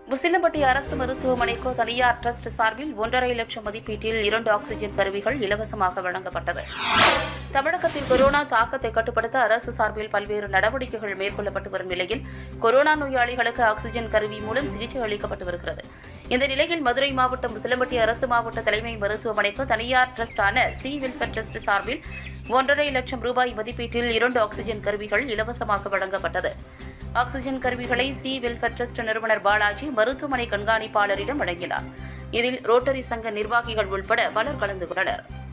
முசிலம்பட்டி அரசு மருத்துவமனைக்கு தனியார் ட்ரஸ்ட் சார்பில் ஒன்றரை லட்சம் மதிப்பீட்டில் இரண்டு ஆக்ஸிஜன் கருவிகள் இலவசமாக வழங்கப்பட்டது தமிழகத்தில் கொரோனா தாக்கத்தை கட்டுப்படுத்த அரசு சார்பில் பல்வேறு நடவடிக்கைகள் மேற்கொள்ளப்பட்டு வரும் நிலையில் கொரோனா நோயாளிகளுக்கு ஆக்ஸிஜன் கருவி மூலம் சிகிச்சை அளிக்கப்பட்டு வருகிறது இந்த நிலையில் மதுரை மாவட்டம் முசிலம்பட்டி அரசு மாவட்ட தலைமை மருத்துவமனைக்கு தனியார் ட்ரஸ்டான சி வெல்ஃபேர் ட்ரஸ்ட் சார்பில் ஒன்றரை லட்சம் ரூபாய் மதிப்பீட்டில் இரண்டு ஆக்ஸிஜன் கருவிகள் இலவசமாக வழங்கப்பட்டது ஆக்ஸிஜன் கருவிகளை சி வெல்ஃபேர் ட்ரஸ்ட் நிறுவனர் பாலாஜி மருத்துவமனை கண்காணிப்பாளரிடம் வழங்கினார் இதில் ரோட்டரி சங்க நிர்வாகிகள் உட்பட பலர் கலந்து கொண்டனர்